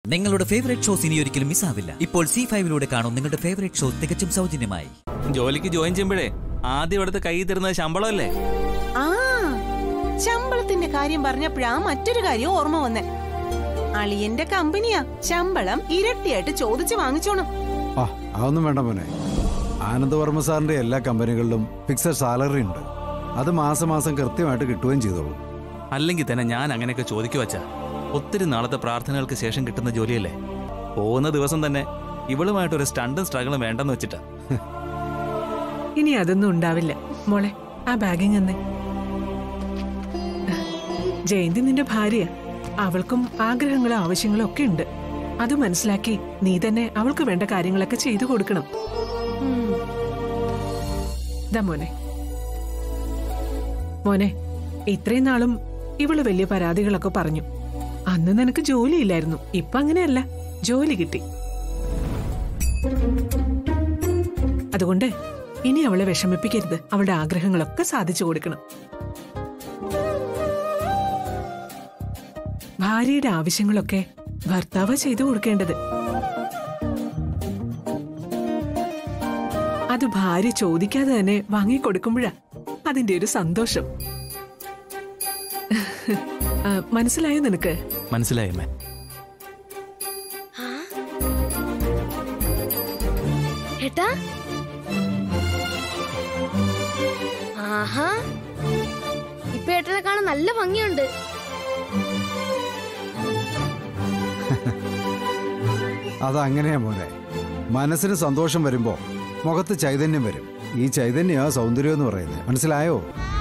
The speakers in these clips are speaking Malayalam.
നിങ്ങളുടെ ഫേവറേറ്റ് ഷോസ് ഇനി ഒരിക്കലും മിസ്സാവില്ല ഇപ്പോൾ സി ഫൈവിലൂടെ കാണും നിങ്ങളുടെ ഫേവറേറ്റ് ഷോ തികച്ചും സൗജന്യമായി ജോലിക്ക് ജോയിൻ ചെയ്യുമ്പോഴേ ആദ്യം എടുത്ത് കൈ തരുന്നത് ശമ്പളമല്ലേ ആ ശമ്പളത്തിന്റെ കാര്യം പറഞ്ഞപ്പോഴാ മറ്റൊരു കാര്യം ഓർമ്മ വന്നേ അളിയന്റെ കമ്പനിയാ ശമ്പളം ഇരട്ടിയായിട്ട് ചോദിച്ചു വാങ്ങിച്ചോണം ആ അതൊന്നും വേണ്ട മോനെ ആനന്ദവർമ്മ സാറിന്റെ എല്ലാ കമ്പനികളിലും ഫിക്സഡ് സാലറി ഉണ്ട് അത് മാസം മാസം കൃത്യമായിട്ട് കിട്ടുകയും ചെയ്തോളും അല്ലെങ്കിൽ തന്നെ ഞാൻ അങ്ങനെയൊക്കെ ചോദിക്കുക വച്ചാ ഒത്തിരി നാളത്തെ പ്രാർത്ഥനകൾക്ക് ശേഷം കിട്ടുന്ന ജോലിയല്ലേ പോകുന്ന ദിവസം തന്നെ ഇവളുമായിട്ടൊരു സ്റ്റണ്ടും സ്ട്രഗിളും വേണ്ടെന്ന് വെച്ചിട്ടാ ഇനി അതൊന്നും ഉണ്ടാവില്ല മോളെ ആ ബാഗിങ് തന്നെ ജയന്തി നിന്റെ ഭാര്യ അവൾക്കും ആഗ്രഹങ്ങളും ആവശ്യങ്ങളും ഒക്കെ ഉണ്ട് അത് മനസ്സിലാക്കി നീ തന്നെ അവൾക്ക് വേണ്ട കാര്യങ്ങളൊക്കെ ചെയ്തു കൊടുക്കണം ദാ മോനെ മോനെ ഇത്രയും നാളും ഇവള് വലിയ പരാതികളൊക്കെ പറഞ്ഞു അന്ന് നിനക്ക് ജോലിയില്ലായിരുന്നു ഇപ്പൊ അങ്ങനെയല്ല ജോലി കിട്ടി അതുകൊണ്ട് ഇനി അവളെ വിഷമിപ്പിക്കരുത് അവളുടെ ആഗ്രഹങ്ങളൊക്കെ സാധിച്ചു കൊടുക്കണം ഭാര്യയുടെ ആവശ്യങ്ങളൊക്കെ ഭർത്താവ് ചെയ്തു കൊടുക്കേണ്ടത് അത് ഭാര്യ ചോദിക്കാതെ തന്നെ വാങ്ങിക്കൊടുക്കുമ്പോഴാ അതിന്റെ ഒരു സന്തോഷം ആ, മനസ്സിലായോ നിനക്ക് മനസ്സിലായി അമ്മേ ഏട്ടാ ആഹാ ഇപ്പൊ ഏട്ടനെ കാണാൻ നല്ല ഭംഗിയുണ്ട് അതങ്ങനെയാ മോനെ മനസ്സിന് സന്തോഷം വരുമ്പോ മുഖത്ത് ചൈതന്യം വരും ഈ ചൈതന്യ സൗന്ദര്യം എന്ന് പറയുന്നത് മനസ്സിലായോ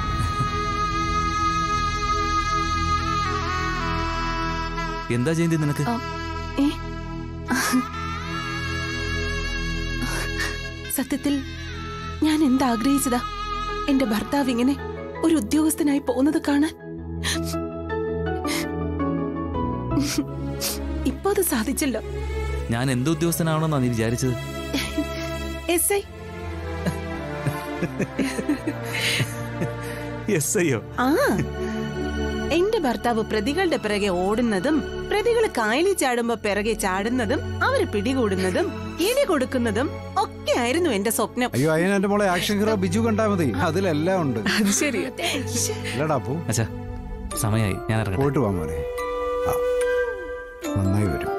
എന്താ ജയന്തി നിനക്ക് ഏ? സത്യത്തിൽ ഞാൻ എന്താഗ്രഹിച്ചതാ എന്റെ ഭർത്താവ് ഇങ്ങനെ ഒരു ഉദ്യോഗസ്ഥനായി പോകുന്നത് കാണാൻ ഇപ്പൊ അത് സാധിച്ചല്ലോ ഞാൻ എന്ത് ഉദ്യോഗസ്ഥനാണെന്നാ നീ വിചാരിച്ചത് എസ് ഐ എസ് അയ്യോ ആ എന്റെ ഭർത്താവ് പ്രതികളുടെ പിറകെ ഓടുന്നതും പ്രതികൾ കായലിൽ ചാടുമ്പോ പിറകെ ചാടുന്നതും അവര് പിടികൂടുന്നതും ഇടി കൊടുക്കുന്നതും ഒക്കെ ആയിരുന്നു എന്റെ സ്വപ്നം അയ്യോ അതിന് എന്റെ മോളെ ആക്ഷൻ ഹീറോ ബിജു കണ്ടാ മതി അതിലെല്ലാം ഉണ്ട് അത് ശരിയാ ഇല്ലടാ പോ അച്ഛാ സമയായി ഞാൻ ഇറങ്ങട്ടെ പോയിട്ട് വാ മോനെ ആ, നന്നായി വരും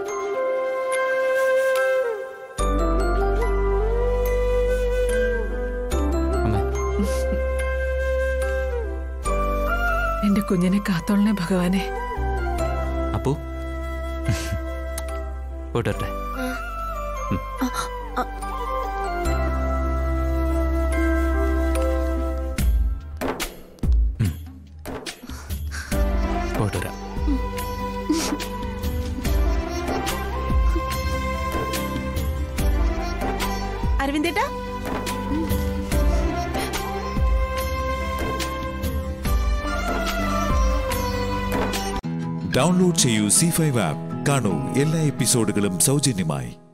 അമ്മേ എന്റെ കുഞ്ഞിനെ കാത്തോളണേ ഭഗവാനെ അപ്പു പോയിട്ട് വരട്ടെ ഉം. പോയിട്ട് വരാം അരവിന്ദേട്ടാ ഡൗൺലോഡ് ചെയ്യൂ സി ഫൈവ് ആപ്പ് കാണൂ എല്ലാ എപ്പിസോഡുകളും സൗജന്യമായി